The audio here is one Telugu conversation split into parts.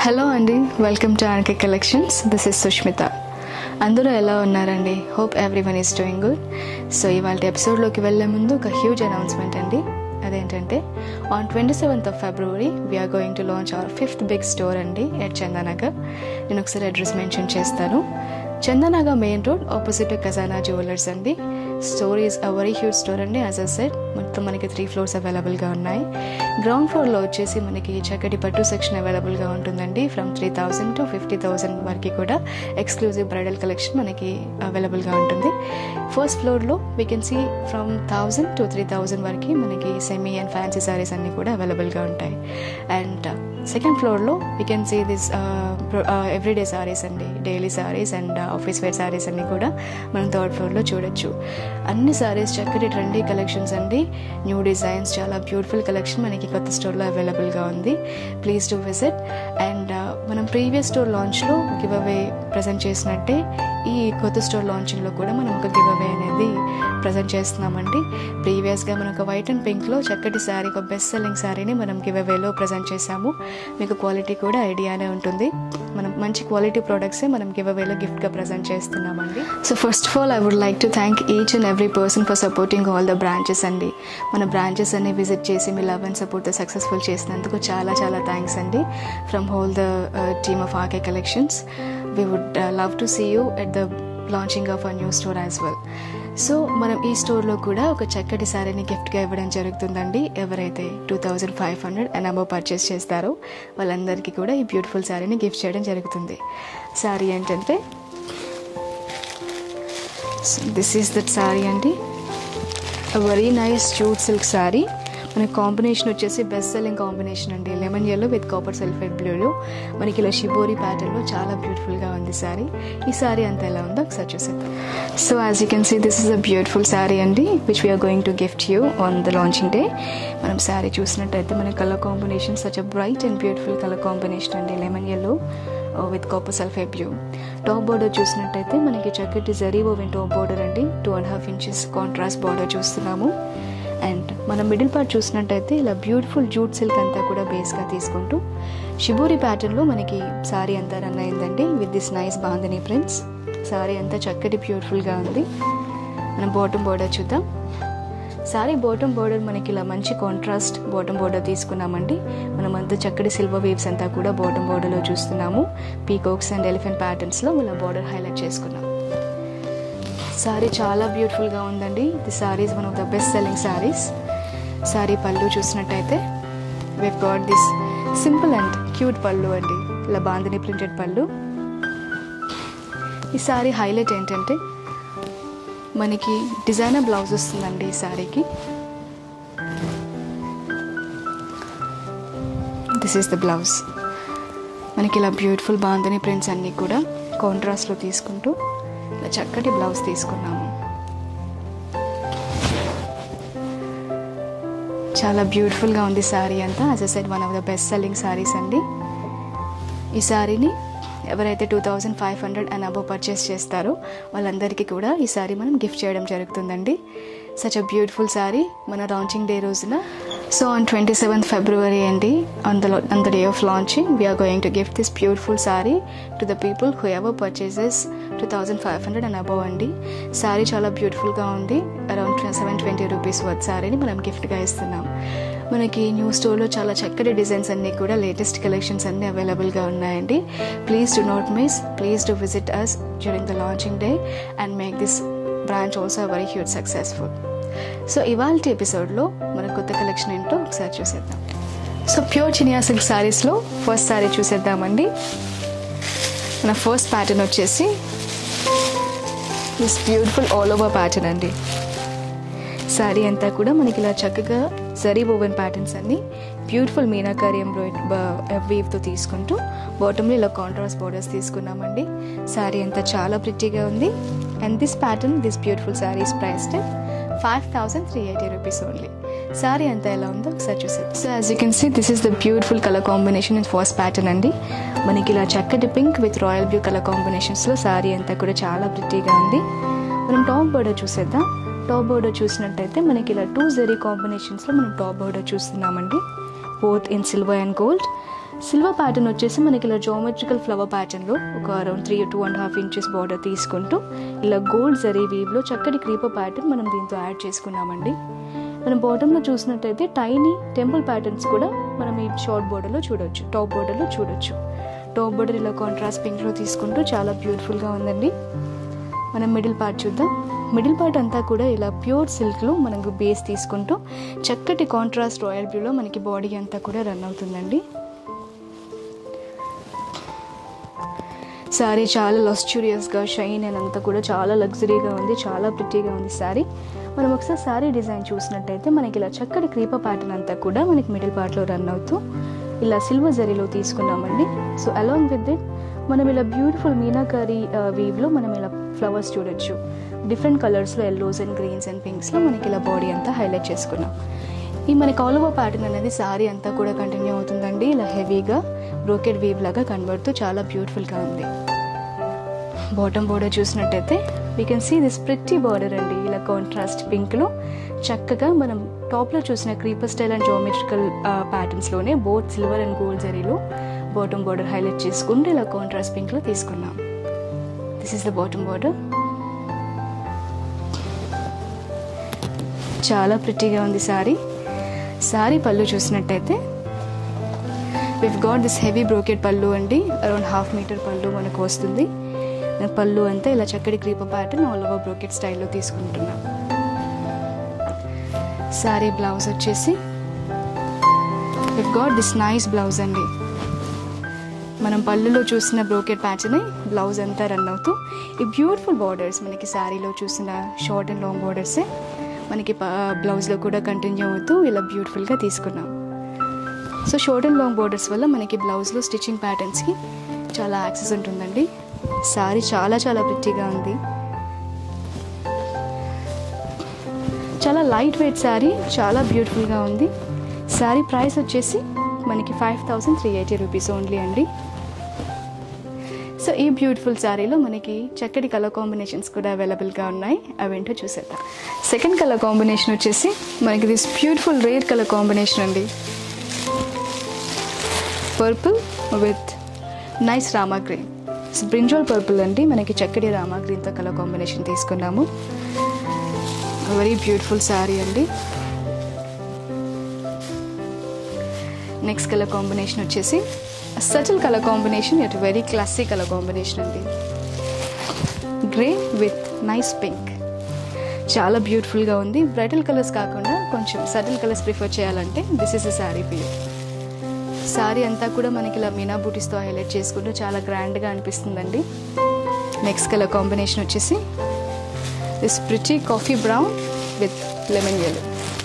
హలో అండి welcome to RK collections this is Sushmita అందరూ ఎలా ఉన్నారండి hope everyone is doing good so ఇవాళ ఎపిసోడ్లోకి వెళ్ళే ముందు ఒక హ్యూజ్ అనౌన్స్మెంట్ అండి అదేంటంటే on twenty seventh of February we are going to launch our fifth big store అండి ఎట్ చందానగర్ నేను ఒకసారి అడ్రస్ మెన్షన్ చేస్తాను Chandanagar main road opposite Khazana jewellers అండి store is a very huge store అండి యాజ్ అ సెట్ మొత్తం మనకి త్రీ ఫ్లోర్స్ అవైలబుల్గా ఉన్నాయి గ్రౌండ్ ఫ్లోర్లో వచ్చేసి మనకి చక్కటి పట్టు సెక్షన్ అవైలబుల్గా ఉంటుందండి from three thousand to fifty thousand వరకు కూడా ఎక్స్క్లూజివ్ బ్రైడల్ కలెక్షన్ మనకి అవైలబుల్గా ఉంటుంది ఫస్ట్ ఫ్లోర్లో we can see from thousand to three thousand వరకు మనకి సెమీ అండ్ ఫ్యాన్సీ సారీస్ అన్నీ కూడా అవైలబుల్గా ఉంటాయి అండ్ సెకండ్ ఫ్లోర్లో we can see this everyday saris అండి daily saris and office wear saris అన్నీ కూడా మనం థర్డ్ ఫ్లోర్లో చూడొచ్చు అన్ని సారీస్ చక్కటి ట్రెండీ కలెక్షన్స్ అండి న్యూ డిజైన్స్ చాలా బ్యూటిఫుల్ కలెక్షన్ మనకి కొత్త స్టోర్లో అవైలబుల్గా ఉంది ప్లీజ్ టు విజిట్ అండ్ మనం ప్రీవియస్ స్టోర్ లాంచ్లో గివ్ అవే ప్రజెంట్ చేసినట్టే ఈ కొత్త స్టోర్ లాంచింగ్లో కూడా మనం ఒక గివ్ అవే అనేది ప్రజెంట్ చేస్తున్నామండి ప్రీవియస్గా మనం ఒక వైట్ అండ్ పింక్లో చక్కటి శారీ ఒక బెస్ట్ సెల్లింగ్ శారీని మనం గివ్ అవేలో ప్రజెంట్ చేసాము మీకు క్వాలిటీ కూడా ఐడియానే ఉంటుంది మనం మంచి క్వాలిటీ ప్రోడక్ట్సే మనం గివ్ అవేలో గిఫ్ట్గా ప్రజెంట్ చేస్తున్నామండి so first of all I would like to thank each and every person for supporting all the branches అండి మన బ్రాంచెస్ అన్ని విజిట్ చేసి మీ లవ్ అండ్ సపోర్ట్ సక్సెస్ఫుల్ చేసినందుకు చాలా చాలా థ్యాంక్స్ అండి from whole the team of RK collections we would love to see you at the launching of a new store as well so మనం ఈ స్టోర్లో కూడా ఒక చక్కటి శారీని గిఫ్ట్గా ఇవ్వడం జరుగుతుందండి ఎవరైతే two thousand five hundred and above purchase చేస్తారో వాళ్ళందరికీ కూడా ఈ బ్యూటిఫుల్ శారీని గిఫ్ట్ చేయడం జరుగుతుంది శారీ ఏంటంటే దిస్ ఈస్ దట్ శారీ అండి very nice jute silk sari మన కాంబినేషన్ వచ్చేసి బెస్ట్ సెల్లింగ్ కాంబినేషన్ అండి lemon yellow with copper sulphate బ్లూలో మనకి ఇలా షిబోరి ప్యాటర్న్లో చాలా బ్యూటిఫుల్గా ఉంది శారీ ఈ శారీ అంతా ఎలా ఉందో ఒకసారి చూసేద్దాం so as you can see this is a beautiful sari అండి which we are going to gift you on the launching day మనం శారీ చూసినట్టయితే మన colour combination such a bright and beautiful colour combination అండి lemon yellow with copper sulphate blue top border చూసినట్టయితే మనకి చక్కటి జరీ ఓవెన్ టాప్ బార్డర్ అండి two and half inches contrast border చూస్తున్నాము అండ్ మనం మిడిల్ పార్ట్ చూసినట్టయితే ఇలా బ్యూటిఫుల్ జూట్ సిల్క్ అంతా కూడా బేస్గా తీసుకుంటూ షిబూరి ప్యాటర్న్లో మనకి సారీ అంతా రన్ అయిందండి with this nice bandhani prints sari అంతా చక్కటి బ్యూటిఫుల్గా ఉంది మనం బాటమ్ బార్డర్ చూద్దాం సారీ బాటమ్ బార్డర్ మనకి ఇలా మంచి కాంట్రాస్ట్ బాటమ్ బార్డర్ తీసుకున్నామండి మనం అంతా చక్కటి సిల్వర్ వేవ్స్ అంతా కూడా బాటమ్ బార్డర్లో చూస్తున్నాము పీకోక్స్ అండ్ ఎలిఫెంట్ ప్యాటర్న్స్లో ఇలా బార్డర్ హైలైట్ చేసుకున్నాం సారీ చాలా బ్యూటిఫుల్గా ఉందండి the saris one of the best selling saris sari pallu చూసినట్టయితే we've got this simple and cute pallu అండి ఇలా బాందిని ప్రింటెడ్ పళ్ళు ఈ సారీ హైలైట్ ఏంటంటే మనకి డిజైనర్ బ్లౌజ్ వస్తుందండి ఈ శారీకి దిస్ ఈస్ ద బ్లౌజ్ మనకి ఇలా బ్యూటిఫుల్ బాందని ప్రింట్స్ అన్నీ కూడా కాంట్రాస్ట్లో తీసుకుంటూ ఇలా చక్కటి బ్లౌజ్ తీసుకున్నాము చాలా బ్యూటిఫుల్గా ఉంది శారీ అంతా as a set one of the best selling saris అండి ఈ శారీని ఎవరైతే two thousand five hundred and above purchase చేస్తారో వాళ్ళందరికీ కూడా ఈ శారీ మనం గిఫ్ట్ చేయడం జరుగుతుందండి సచ్ అ బ్యూటిఫుల్ శారీ మన లాంచింగ్ డే రోజున so on twenty seventh February అండి on the on the day of launching we are going to gift this beautiful sari to the people whoever purchases two thousand five hundred and above అండి శారీ చాలా బ్యూటిఫుల్గా ఉంది around seven twenty rupees worth శారీని మనం గిఫ్ట్గా ఇస్తున్నాం మనకి న్యూ స్టోర్లో చాలా చక్కటి డిజైన్స్ అన్నీ కూడా లేటెస్ట్ కలెక్షన్స్ అన్నీ అవైలబుల్గా ఉన్నాయండి please do not miss please do visit us during the launching day and make this branch also very huge successful so ఇవాళ ఎపిసోడ్లో మన కొత్త కలెక్షన్ ఏంటో ఒకసారి చూసేద్దాం సో ప్యూర్ చినియా సిల్క్ శారీస్లో ఫస్ట్ శారీ చూసేద్దామండి మన ఫస్ట్ ప్యాటర్న్ వచ్చేసి this beautiful all over pattern అండి శారీ అంతా కూడా మనకి ఇలా చక్కగా జరీ ఓవెన్ ప్యాటర్న్స్ అన్ని బ్యూటిఫుల్ మీనాకారి ఎంబ్రాయిడ్ వీవ్తో తీసుకుంటూ బాటంలో ఇలా కాంట్రాస్ట్ బోర్డర్స్ తీసుకున్నామండి శారీ అంతా చాలా ప్రిటీగా ఉంది and this pattern this beautiful saris priced five thousand three eighty rupees only sari అంతా ఎలా ఉందో ఒకసారి చూసేది so as you can see this is the beautiful colour combination in first pattern అండి మనకి ఇలా చక్కటి pink with royal blue colour కాంబినేషన్స్లో శారీ అంతా కూడా చాలా ప్రిటీగా ఉంది మనం టాప్ బోర్డర్ చూసేద్దాం టాప్ బోర్డర్ చూసినట్టయితే మనకి ఇలా టూ జెరీ కాంబినేషన్స్లో మనం టాప్ బోర్డర్ చూస్తున్నామండి both in silver and gold silver pattern వచ్చేసి మనకి ఇలా జోమెట్రికల్ ఫ్లవర్ ప్యాటర్న్లో ఒక around three two and half inches border తీసుకుంటూ ఇలా గోల్డ్ జరీ వీవ్లో చక్కటి క్రీపర్ ప్యాటర్న్ మనం దీంతో యాడ్ చేసుకున్నామండి మనం బాటంలో చూసినట్టయితే టైనీ టెంపుల్ ప్యాటర్న్స్ కూడా మనం ఈ షార్ట్ బోర్డర్లో చూడొచ్చు టాప్ బోర్డర్లో చూడొచ్చు టాప్ బోర్డర్ ఇలా కాంట్రాస్ట్ పింక్లో తీసుకుంటూ చాలా బ్యూటిఫుల్గా ఉందండి మనం మిడిల్ పార్ట్ చూద్దాం మిడిల్ పార్ట్ అంతా కూడా ఇలా ప్యూర్ సిల్క్లో మనకు బేస్ తీసుకుంటూ చక్కటి కాంట్రాస్ట్ రాయల్ బ్లూలో మనకి బాడీ అంతా కూడా రన్ అవుతుందండి శారీ చాలా లస్చూరియస్గా షైన్ అండ్ అంతా కూడా చాలా లగ్జరీగా ఉంది చాలా ప్రిటీగా ఉంది శారీ మనం ఒకసారి శారీ డిజైన్ చూసినట్టయితే మనకి ఇలా చక్కటి క్రీపర్ ప్యాటర్న్ అంతా కూడా మనకి మిడిల్ పార్ట్లో రన్ అవుతూ ఇలా సిల్వర్ జరీలో తీసుకున్నామండి సో అలాంగ్ విత్ ఇట్ మనం ఇలా బ్యూటిఫుల్ మీనాకారి వీవ్లో మనం ఇలా ఫ్లవర్స్ చూడొచ్చు డిఫరెంట్ కలర్స్లో ఎల్లోస్ అండ్ గ్రీన్స్ అండ్ పింక్స్లో మనకి ఇలా బాడీ అంతా హైలైట్ చేసుకున్నాం ఈ మనకి ఆల్ ఓవర్ ప్యాటర్న్ అనేది శారీ అంతా కూడా కంటిన్యూ అవుతుందండి ఇలా హెవీగా బ్రోకెడ్ వీవ్ లాగా కనబడుతూ చాలా బ్యూటిఫుల్గా ఉంది బాటమ్ బోర్డర్ చూసినట్టయితే we can see this pretty border అండి ఇలా కాంట్రాస్ట్ పింక్లో చక్కగా మనం టాప్లో చూసిన క్రీపర్ స్టైల్ అండ్ జోమెట్రికల్ ప్యాటర్న్స్లోనే బోత్ సిల్వర్ అండ్ గోల్డ్ జరీలో బాటమ్ బార్డర్ హైలైట్ చేసుకుంటూ ఇలా కాంట్రాస్ట్ పింక్లో తీసుకున్నాం this is the bottom border చాలా ప్రిట్టిగా ఉంది సారీ సారీ పళ్ళు చూసినట్టయితే we've got this heavy brocade pallu అండి అరౌండ్ హాఫ్ మీటర్ పళ్ళు మనకు వస్తుంది పళ్ళు అంతా ఇలా చక్కటి creeper pattern all over brocade స్టైల్లో తీసుకుంటున్నాం సారీ బ్లౌజ్ వచ్చేసి we've got this nice blouse అండి మనం పళ్ళులో చూసిన బ్రోకెట్ ప్యాటర్న్ బ్లౌజ్ అంతా రన్ అవుతూ ఈ బ్యూటిఫుల్ బార్డర్స్ మనకి శారీలో చూసిన షార్ట్ అండ్ లాంగ్ బార్డర్సే మనకి బ్లౌజ్లో కూడా కంటిన్యూ అవుతూ ఇలా బ్యూటిఫుల్గా తీసుకున్నాం so short and long borders వల్ల మనకి బ్లౌజ్లో స్టిచ్చింగ్ ప్యాటర్న్స్కి చాలా యాక్సెస్ ఉంటుందండి శారీ చాలా చాలా ప్రిట్టిగా ఉంది చాలా లైట్ వెయిట్ శారీ చాలా బ్యూటిఫుల్గా ఉంది శారీ ప్రైస్ వచ్చేసి మనకి five thousand three eighty rupees only అండి సో ఈ బ్యూటిఫుల్ శారీలో మనకి చక్కటి కలర్ కాంబినేషన్స్ కూడా అవైలబుల్గా ఉన్నాయి అవేంటో చూసేద్దాం సెకండ్ కలర్ కాంబినేషన్ వచ్చేసి మనకి this beautiful rare colour combination అండి purple with nice rama green brinjal purple అండి మనకి చక్కటి రామా గ్రీన్తో కలర్ కాంబినేషన్ తీసుకున్నాము వెరీ బ్యూటిఫుల్ శారీ అండి నెక్స్ట్ కలర్ కాంబినేషన్ వచ్చేసి subtle colour combination it very classic colour combination అండి గ్రే విత్ నైస్ పింక్ చాలా బ్యూటిఫుల్గా ఉంది బ్రైటల్ కలర్స్ కాకుండా కొంచెం సటిల్ కలర్స్ ప్రిఫర్ చేయాలంటే దిస్ ఇస్ ఎ శారీ పియర్ శారీ అంతా కూడా మనకి ఇలా మీనా బూటీస్తో హైలైట్ చేసుకుంటూ చాలా గ్రాండ్గా అనిపిస్తుందండి నెక్స్ట్ కలర్ కాంబినేషన్ వచ్చేసి this pretty coffee brown with lemon yellow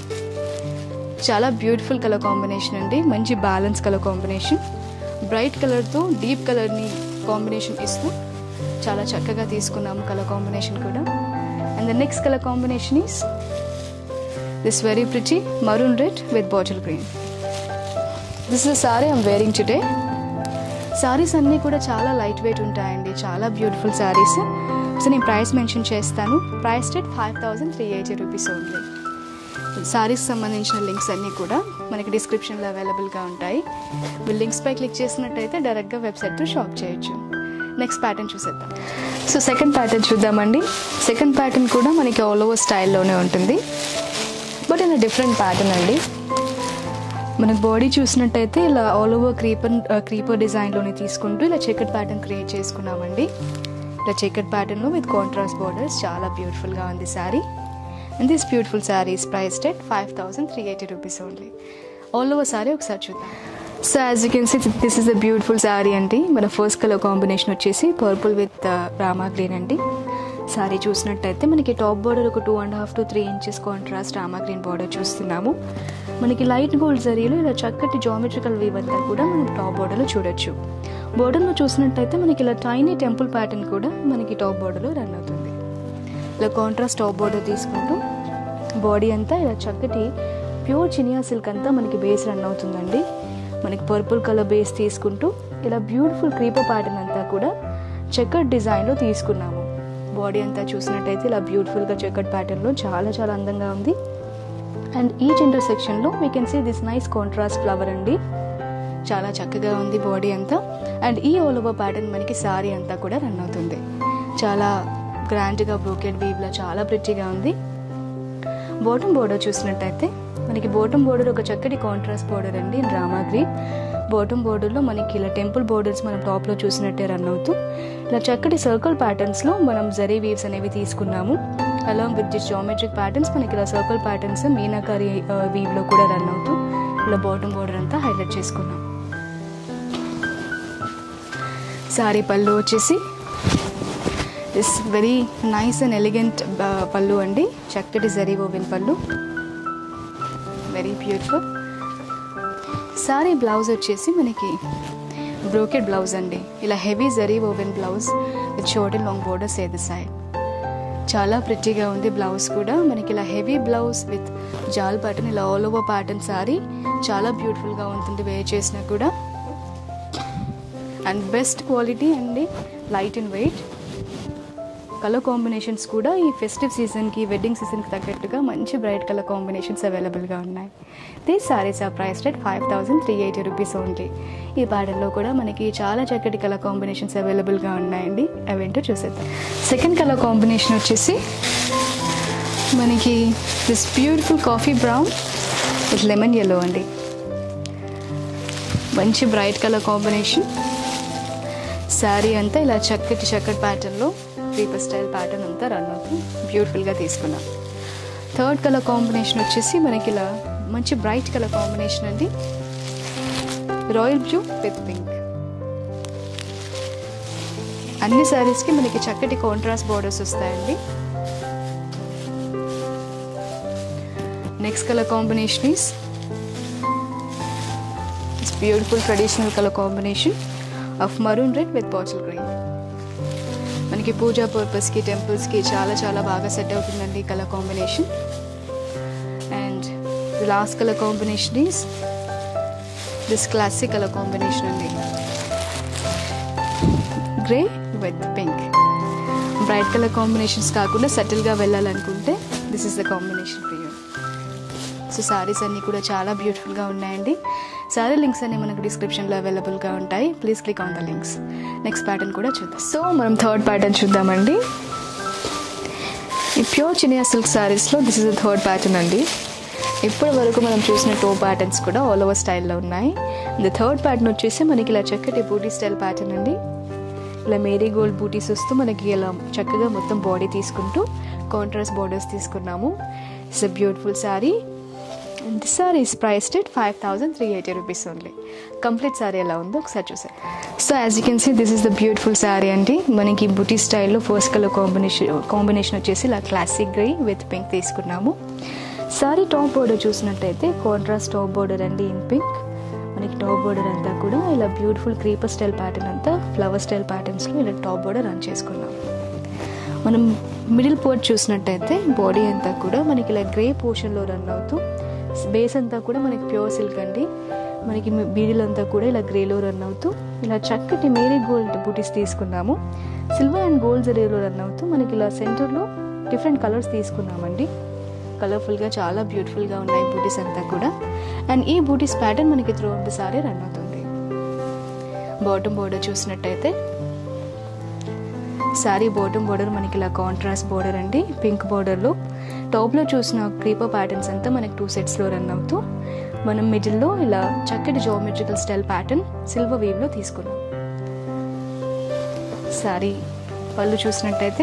చాలా బ్యూటిఫుల్ కలర్ కాంబినేషన్ అండి మంచి బ్యాలెన్స్ కలర్ కాంబినేషన్ బ్రైట్ కలర్తో డీప్ కలర్ని కాంబినేషన్ ఇస్తూ చాలా చక్కగా తీసుకున్నాము కలర్ కాంబినేషన్ కూడా and the next colour combination is this very pretty maroon red with bottle green this is sari I'm wearing today saris అన్నీ కూడా చాలా లైట్ వెయిట్ ఉంటాయండి చాలా బ్యూటిఫుల్ సారీస్ సో నేను ప్రైస్ మెన్షన్ చేస్తాను price rate five thousand three eighty rupees only saris సంబంధించిన లింక్స్ అన్నీ కూడా మనకి డిస్క్రిప్షన్లో అవైలబుల్గా ఉంటాయి మీరు లింక్స్పై క్లిక్ చేసినట్టయితే డైరెక్ట్గా వెబ్సైట్ షాప్ చేయొచ్చు నెక్స్ట్ ప్యాటర్న్ చూసేద్దాం సో సెకండ్ ప్యాటర్న్ చూద్దామండి సెకండ్ ప్యాటర్న్ కూడా మనకి ఆల్ ఓవర్ స్టైల్లోనే ఉంటుంది బట్ ఇన్ డిఫరెంట్ ప్యాటర్న్ అండి మనకు బాడీ చూసినట్టయితే ఇలా ఆల్ ఓవర్ క్రీపర్ క్రీపర్ డిజైన్లోనే తీసుకుంటూ ఇలా చెకెట్ ప్యాటర్న్ క్రియేట్ చేసుకున్నామండి ఇలా చెకెట్ ప్యాటర్న్లో విత్ కాంట్రాస్ట్ బార్డర్స్ చాలా బ్యూటిఫుల్గా ఉంది sari and this beautiful sari is priced at five thousand three eighty rupees only all over sari ఒకసారి చూద్దాం so as you can see this is the beautiful sari అండి మన ఫస్ట్ కలర్ కాంబినేషన్ వచ్చేసి పర్పుల్ విత్ రామా గ్రీన్ అండి శారీ చూసినట్టయితే మనకి టాప్ బార్డర్ ఒక two and half to three inches contrast rama green border చూస్తున్నాము మనకి లైట్ గోల్డ్ జరీలో ఇలా చక్కటి జామెట్రికల్ వీవ్ అంతా కూడా మనం టాప్ బార్డర్లో చూడొచ్చు బార్డర్లో చూసినట్టయితే మనకి ఇలా టైనీ టెంపుల్ ప్యాటర్న్ కూడా మనకి టాప్ బార్డర్లో రన్ అవుతుంది ఇలా కాంట్రాస్ట్ టాప్ బార్డర్ తీసుకుంటూ బాడీ అంతా ఇలా చక్కటి ప్యూర్ చినియా సిల్క్ అంతా మనకి బేస్ రన్ అవుతుందండి మనకి పర్పుల్ కలర్ బేస్ తీసుకుంటూ ఇలా బ్యూటిఫుల్ క్రీపర్ ప్యాటర్న్ అంతా కూడా చెక్కడ్ డిజైన్లో తీసుకున్నాము బాడీ అంతా చూసినట్టయితే ఇలా బ్యూటిఫుల్గా చెక్కడ్ ప్యాటర్న్లో చాలా చాలా అందంగా ఉంది అండ్ ఈచ్ ఇంటర్సెక్షన్లో we can see this nice contrast flower అండి చాలా చక్కగా ఉంది బాడీ అంతా అండ్ ఈ ఆల్ ఓవర్ ప్యాటర్న్ మనకి సారీ అంతా కూడా రన్ అవుతుంది చాలా గ్రాండ్గా బ్రోకెడ్ వీవ్లో చాలా ప్రిట్టిగా ఉంది బాటమ్ బోర్డర్ చూసినట్టయితే మనకి బాటమ్ బోర్డర్ ఒక చక్కటి కాంట్రాస్ట్ బోర్డర్ అండి డ్రామా గ్రీన్ బాటమ్ బోర్డర్లో మనకి ఇలా టెంపుల్ బోర్డర్స్ మనం టాప్లో చూసినట్టే రన్ అవుతూ ఇలా చక్కటి సర్కిల్ ప్యాటర్న్స్లో మనం జరీ వీవ్స్ అనేవి తీసుకున్నాము along with this geometric patterns మనకి ఇలా సర్కిల్ ప్యాటర్న్స్ మీనాకారి వీవ్లో కూడా రన్ అవుతూ ఇలా బాటమ్ బోర్డర్ అంతా హైలైట్ చేసుకున్నాం సారీ పళ్ళు వచ్చేసి is very nice and elegant pallu అండి చక్కటి zari woven pallu very beautiful sari blouse వచ్చేసి మనకి బ్రోకెడ్ బ్లౌజ్ అండి ఇలా heavy zari woven blouse with short and long borders ఏది సైడ్ చాలా ప్రిట్టిగా ఉంది బ్లౌజ్ కూడా మనకి ఇలా heavy blouse with jaal pattern ఇలా ఆల్ ఓవర్ ప్యాటర్న్ సారీ చాలా బ్యూటిఫుల్గా ఉంటుంది వేర్ చేసినా కూడా అండ్ బెస్ట్ క్వాలిటీ అండి light and weight colour combinations కూడా ఈ ఫెస్టివ్ సీజన్కి వెడ్డింగ్ సీజన్కి తగ్గట్టుగా మంచి బ్రైట్ కలర్ కాంబినేషన్స్ అవైలబుల్గా ఉన్నాయి these saris are price rate five thousand three eighty rupees only ఈ ప్యాటర్న్లో కూడా మనకి చాలా చక్కటి కలర్ కాంబినేషన్స్ అవైలబుల్గా ఉన్నాయండి అవేంటో చూసేద్దాం సెకండ్ కలర్ కాంబినేషన్ వచ్చేసి మనకి this beautiful coffee brown with lemon yellow అండి మంచి బ్రైట్ కలర్ కాంబినేషన్ శారీ అంతా ఇలా చక్కటి చక్కటి ప్యాటర్న్లో క్రీపర్ స్టైల్ ప్యాటర్న్ అంతా రన్ అవుతుంది బ్యూటిఫుల్గా తీసుకున్నాం థర్డ్ కలర్ కాంబినేషన్ వచ్చేసి మనకి ఇలా మంచి బ్రైట్ కలర్ కాంబినేషన్ అండి రాయల్ బ్లూ విత్ పింక్ అన్ని శారీస్కి మనకి చక్కటి కాంట్రాస్ట్ బార్డర్స్ వస్తాయండి next colour combination is beautiful traditional colour combination of maroon red with bottle green మనకి పూజా పర్పస్కి టెంపుల్స్కి చాలా చాలా బాగా సెట్ అవుతుందండి colour combination and last colour combination is this classic colour combination అండి grey with pink bright colour combinations కాకుండా సెటిల్గా వెళ్ళాలనుకుంటే this is the combination for you so saris అన్నీ కూడా చాలా బ్యూటిఫుల్గా ఉన్నాయండి సారీ లింక్స్ అన్ని మనకు డిస్క్రిప్షన్లో అవైలబుల్గా ఉంటాయి please click on the links next pattern కూడా చూద్దాం సో మనం థర్డ్ ప్యాటర్న్ చూద్దామండి ఈ ప్యూర్ చినియా సిల్క్ సారీస్లో this is the third pattern అండి ఇప్పటి వరకు మనం చూసిన టూ ప్యాటర్న్స్ కూడా ఆల్ ఓవర్ స్టైల్లో ఉన్నాయి ద థర్డ్ ప్యాటర్న్ వచ్చేసి మనకి ఇలా చక్కటి బూటీ స్టైల్ ప్యాటర్న్ అండి ఇలా మేరీ గోల్డ్ బూటీస్ వస్తూ మనకి ఇలా చక్కగా మొత్తం బాడీ తీసుకుంటూ కాంట్రాస్ట్ బార్డర్స్ తీసుకున్నాము it's a beautiful sari and this sari is priced at five thousand three eighty rupees only complete sari ఎలా ఉందో ఒకసారి చూసారు so as you can see this is the beautiful sari అండి మనకి బుటీ స్టైల్లో ఫస్ట్ కలర్ కాంబినేషన్ కాంబినేషన్ వచ్చేసి ఇలా క్లాసిక్ గ్రే విత్ పింక్ తీసుకున్నాము సారీ టాప్ బోర్డర్ చూసినట్టయితే కాంట్రాస్ట్ టాప్ బోర్డర్ అండి ఇన్ పింక్ మనకి టాప్ బోర్డర్ అంతా కూడా ఇలా బ్యూటిఫుల్ క్రీపర్ స్టైల్ ప్యాటర్న్ అంతా ఫ్లవర్ స్టైల్ ప్యాటర్న్స్లో ఇలా టాప్ బోర్డర్ రన్ చేసుకున్నాం మనం మిడిల్ పోర్ట్ చూసినట్టయితే బాడీ అంతా కూడా మనకి ఇలా గ్రే పోర్షన్లో రన్ అవుతూ బేస్ అంతా కూడా మనకి ప్యూర్ సిల్క్ అండి మనకి బీడీలు అంతా కూడా ఇలా గ్రేలో రన్ అవుతూ ఇలా చక్కటి మేరీ గోల్డ్ బూటీస్ తీసుకున్నాము సిల్వర్ అండ్ గోల్డ్ జరీలో రన్ అవుతూ మనకి ఇలా సెంటర్లో డిఫరెంట్ కలర్స్ తీసుకున్నామండి కలర్ఫుల్గా చాలా బ్యూటిఫుల్గా ఉన్నాయి బూటీస్ అంతా కూడా అండ్ ఈ బూటీస్ ప్యాటర్న్ మనకి త్రూ అవుట్ సారీ రన్ అవుతుంది బాటమ్ బోర్డర్ చూసినట్టయితే శారీ బాటమ్ బోర్డర్ మనకి ఇలా కాంట్రాస్ట్ బోర్డర్ అండి పింక్ బోర్డర్లో టాప్లో చూసిన క్రీపర్ ప్యాటర్న్స్ అంతా మనకి టూ సెట్స్లో రన్ అవుతూ మనం మిడిల్లో ఇలా చక్కటి జోమెట్రికల్ స్టైల్ ప్యాటర్న్ సిల్వర్ వేవ్లో తీసుకున్నాం శారీ పళ్ళు చూసినట్టయితే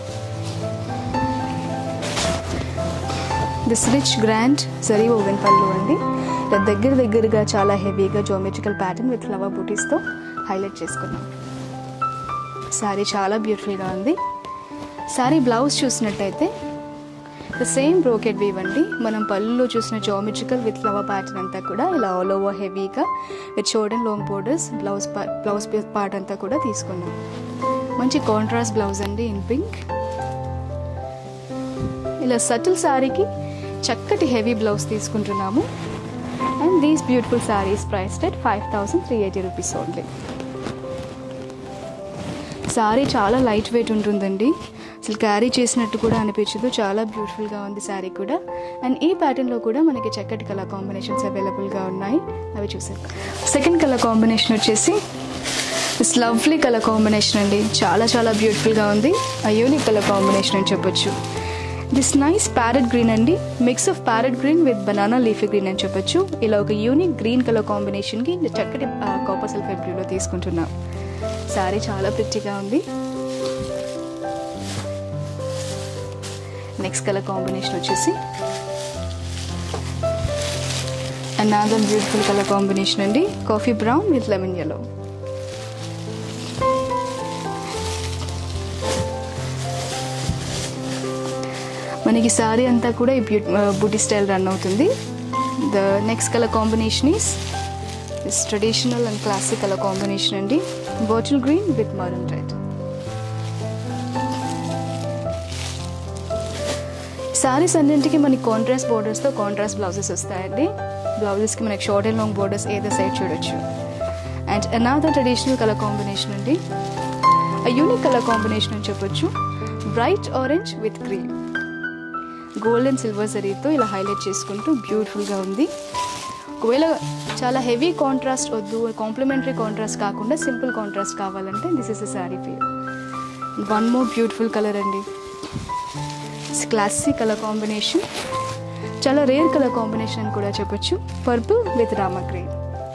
this rich grand zari woven pallu అండి ఇలా దగ్గర దగ్గరగా చాలా హెవీగా జోమెట్రికల్ ప్యాటర్న్ విత్ ఫ్లవర్ బూటీస్తో హైలైట్ చేసుకున్నాం శారీ చాలా బ్యూటిఫుల్గా ఉంది శారీ బ్లౌజ్ చూసినట్టయితే ద సేమ్ బ్రోకెట్ వీవ్ అండి మనం పళ్ళులో చూసిన జోమెట్రికల్ విత్ ఫ్లవర్ ప్యాటర్న్ అంతా కూడా ఇలా ఆల్ ఓవర్ హెవీగా with short and long borders blouse blouse part అంతా కూడా తీసుకున్నాం మంచి కాంట్రాస్ట్ బ్లౌజ్ అండి ఇన్ పింక్ ఇలా సటిల్ శారీకి చక్కటి హెవీ బ్లౌజ్ తీసుకుంటున్నాము and these beautiful saris price at five thousand three eighty rupees only sari చాలా లైట్ వెయిట్ ఉంటుందండి అసలు క్యారీ చేసినట్టు కూడా అనిపించదు చాలా బ్యూటిఫుల్గా ఉంది శారీ కూడా అండ్ ఈ ప్యాటర్న్లో కూడా మనకి చక్కటి కలర్ కాంబినేషన్స్ అవైలబుల్గా ఉన్నాయి అవి చూసాం సెకండ్ కలర్ కాంబినేషన్ వచ్చేసి దిస్ లవ్లీ కలర్ కాంబినేషన్ అండి చాలా చాలా బ్యూటిఫుల్గా ఉంది ఆ యూనిక్ కలర్ కాంబినేషన్ అని చెప్పొచ్చు దిస్ నైస్ ప్యారెట్ గ్రీన్ అండి mix of parrot green with banana leafy green అని చెప్పొచ్చు ఇలా ఒక యూనిక్ గ్రీన్ కలర్ కాంబినేషన్కి చక్కటి కాపర్ సల్ఫేట్ బ్లూలో తీసుకుంటున్నాం శారీ చాలా ప్రిట్టిగా ఉంది నెక్స్ట్ కలర్ కాంబినేషన్ వచ్చేసి అనాదర్ బ్యూటిఫుల్ కలర్ కాంబినేషన్ అండి coffee brown with lemon yellow మనకి సారీ అంతా కూడా ఈ బ్యూటీ బూటీ స్టైల్ రన్ అవుతుంది the next colour combination is is traditional and classic colour combination అండి bottle green with maroon red saris అన్నింటికి మనకి కాంట్రాస్ట్ బోర్డర్స్తో కాంట్రాస్ట్ బ్లౌజెస్ వస్తాయండి బ్లౌజెస్కి మనకి షార్ట్ అండ్ లాంగ్ బోర్డర్స్ ఏదో సైడ్ చూడొచ్చు and another traditional colour combination అండి ఆ యూనిక్ కలర్ కాంబినేషన్ అని చెప్పొచ్చు bright orange with green gold and silver జరీతో ఇలా హైలైట్ చేసుకుంటూ బ్యూటిఫుల్గా ఉంది ఒకవేళ చాలా హెవీ కాంట్రాస్ట్ వద్దు కాంప్లిమెంటరీ కాంట్రాస్ట్ కాకుండా సింపుల్ కాంట్రాస్ట్ కావాలంటే this is a sari feel one more beautiful colour అండి క్లాసిక్ కలర్ కాంబినేషన్ చాలా రేర్ కలర్ కాంబినేషన్ అని కూడా చెప్పొచ్చు purple with rama green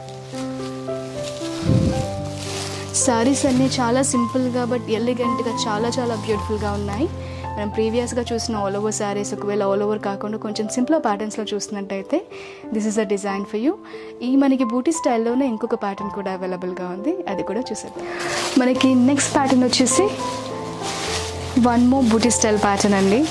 saris అన్నీ చాలా సింపుల్గా బట్ ఎలిగెంట్గా చాలా చాలా బ్యూటిఫుల్గా ఉన్నాయి మనం ప్రీవియస్గా చూసిన ఆల్ ఓవర్ శారీస్ ఒకవేళ ఆల్ ఓవర్ కాకుండా కొంచెం సింపుల్ ప్యాటర్న్స్లో చూసినట్టయితే this is a design for you ఈ మనకి బూటీ స్టైల్లోనే ఇంకొక ప్యాటర్న్ కూడా అవైలబుల్గా ఉంది అది కూడా చూసేద్దాం మనకి నెక్స్ట్ ప్యాటర్న్ వచ్చేసి one more booti style pattern అండి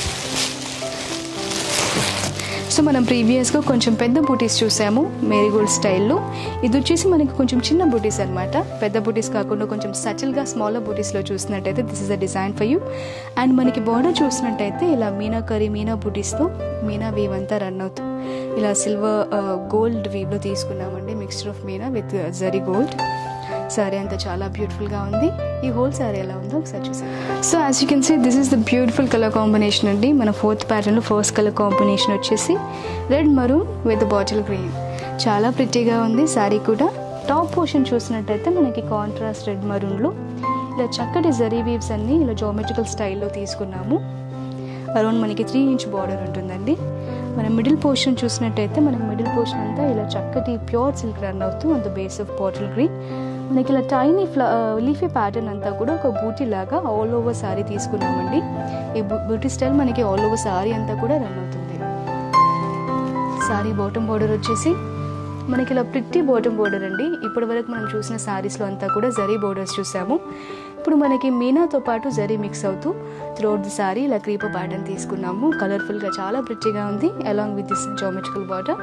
సో మనం ప్రీవియస్గా కొంచెం పెద్ద బూటీస్ చూసాము మేరీగోల్డ్ స్టైల్లో ఇది వచ్చేసి మనకి కొంచెం చిన్న బూటీస్ అనమాట పెద్ద బూటీస్ కాకుండా కొంచెం సటిల్గా స్మాలర్ బూటీస్లో చూసినట్టయితే this is a design for you and మనకి బార్డర్ చూసినట్టయితే ఇలా మీనా కర్రీ మీనా బూటీస్తో మీనా వీవ్ అంతా రన్ అవుతూ ఇలా సిల్వర్ గోల్డ్ వీవ్లో తీసుకున్నామండి mixture of meena with zari gold sari అంతా చాలా బ్యూటిఫుల్గా ఉంది ఈ హోల్ సారీ ఎలా ఉందో ఒకసారి చూసాం so as you can see this is the beautiful colour combination అండి మన ఫోర్త్ ప్యాటర్న్లో ఫస్ట్ కలర్ కాంబినేషన్ వచ్చేసి red maroon with bottle green చాలా ప్రిట్టీగా ఉంది సారీ కూడా టాప్ పోర్షన్ చూసినట్టయితే మనకి కాంట్రాస్ట్ రెడ్ మరూన్లో ఇలా చక్కటి జరీ వీవ్స్ అన్ని ఇలా జోమెట్రికల్ స్టైల్లో తీసుకున్నాము అరౌండ్ మనకి త్రీ ఇంచ్ బార్డర్ ఉంటుందండి మనం మిడిల్ పోర్షన్ చూసినట్టయితే మనకి మిడిల్ పోర్షన్ అంతా ఇలా చక్కటి ప్యూర్ సిల్క్ రన్ అవుతూ అంత బేస్ ఆఫ్ బాటిల్ గ్రీన్ మనకి ఇలా టైనీ ఫ్ల లీఫీ ప్యాటర్న్ అంతా కూడా ఒక బూటీ లాగా ఆల్ ఓవర్ సారీ తీసుకున్నామండి ఈ బూటీ స్టైల్ మనకి ఆల్ ఓవర్ సారీ అంతా కూడా రన్ అవుతుంది సారీ బాటమ్ బార్డర్ వచ్చేసి మనకి ఇలా ప్రిట్టి బాటమ్ బార్డర్ అండి ఇప్పటి వరకు మనం చూసిన సారీస్లో అంతా కూడా జరీ బోర్డర్స్ చూసాము ఇప్పుడు మనకి మీనాతో పాటు జరీ మిక్స్ అవుతూ త్రోట్ ది సారీ ఇలా క్రీప ప్యాటర్న్ తీసుకున్నాము కలర్ఫుల్గా చాలా ప్రిట్టిగా ఉంది along with this geometrical border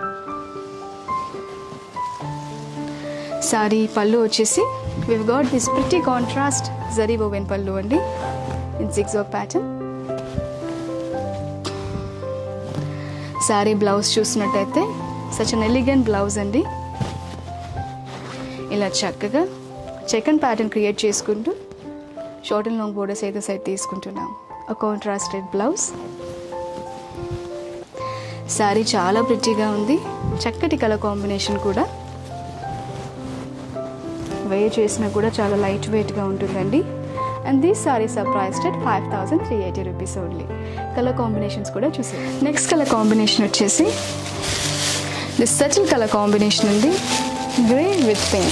sari pallu వచ్చేసి we've got this pretty contrast zari woven pallu అండి in six of pattern sari blouse చూసినట్టయితే సచ్ అన్ ఎలిగెంట్ బ్లౌజ్ అండి ఇలా చక్కగా చెకన్ ప్యాటర్న్ క్రియేట్ చేసుకుంటూ షార్ట్ అండ్ లాంగ్ బోర్డర్స్ అయితే సైడ్ తీసుకుంటున్నాం ఒక కాంట్రాస్టెడ్ బ్లౌజ్ శారీ చాలా ప్రిట్టిగా ఉంది చక్కటి కలర్ కాంబినేషన్ కూడా వేర్ చేసినా కూడా చాలా లైట్ వెయిట్గా ఉంటుందండి and these saris are priced at five thousand three eighty rupees only colour combinations కూడా చూసాం నెక్స్ట్ కలర్ కాంబినేషన్ వచ్చేసి దిస్ సటిల్ కలర్ కాంబినేషన్ ఉంది grey with pink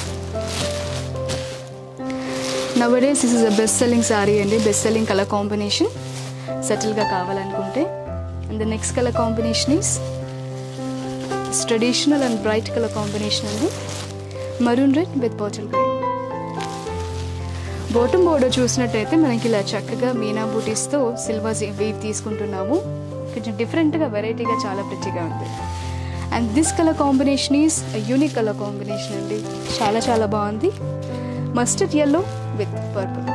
nowadays this is a best selling sari అండి బెస్ట్ సెల్లింగ్ కలర్ కాంబినేషన్ సెటిల్గా కావాలనుకుంటే and the next colour combination is traditional and bright colour combination అండి maroon red with bottle green bottom border చూసినట్టయితే మనకి ఇలా చక్కగా మీనా బూటీస్తో సిల్వర్ వీవ్ తీసుకుంటున్నాము కొంచెం డిఫరెంట్గా వెరైటీగా చాలా ప్రిచిగా ఉంది and this colour combination is unique colour combination అండి చాలా చాలా బాగుంది mustard yellow with purple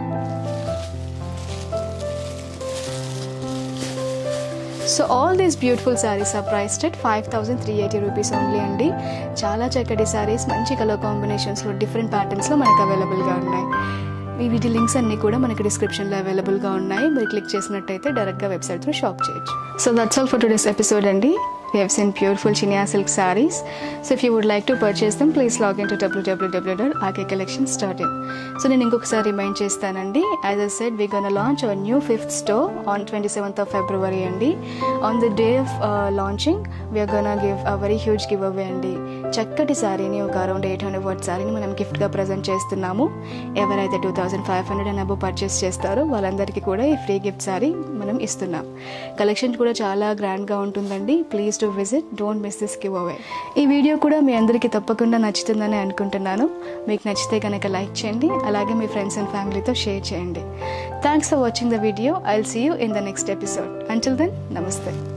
so all these beautiful saris are priced at five thousand three eighty rupees only అండి చాలా చక్కటి శారీస్ మంచి కలర్ కాంబినేషన్స్లో డిఫరెంట్ ప్యాటర్న్స్లో మనకు అవైలబుల్గా ఉన్నాయి ఈ వీటి లింక్స్ అన్నీ కూడా మనకి డిస్క్రిప్షన్లో అవైలబుల్గా ఉన్నాయి మీరు క్లిక్ చేసినట్టయితే డైరెక్ట్గా వెబ్సైట్ త్రూ షాప్ చేయొచ్చు so that's all for today's episode అండి We have seen beautiful Chinia silk sarees. So if you would like to purchase them, please log into www.rkcollections.in. So నేను ఇంకొకసారి రిమైండ్ చేస్తానండి as I said we gonna launch our new fifth store on twenty seventh of February అండి on the day of launching we're gonna give a very huge give away అండి చక్కటి శారీని ఒక అరౌండ్ ఎయిట్ హండ్రెడ్ వర్డ్ శారీని మనం గిఫ్ట్గా ప్రజెంట్ చేస్తున్నాము ఎవరైతే two thousand five hundred and above purchase చేస్తారో వాళ్ళందరికీ కూడా ఈ ఫ్రీ గిఫ్ట్ శారీ మనం ఇస్తున్నాం కలెక్షన్ కూడా చాలా గ్రాండ్గా ఉంటుందండి please to visit don't miss this giveaway ఈ వీడియో కూడా మీ అందరికీ తప్పకుండా నచ్చుతుందని అనుకుంటున్నాను మీకు నచ్చితే కనుక లైక్ చేయండి అలాగే మీ ఫ్రెండ్స్ అండ్ ఫ్యామిలీతో షేర్ చేయండి thanks for watching the video I see you in the next episode until then నమస్తే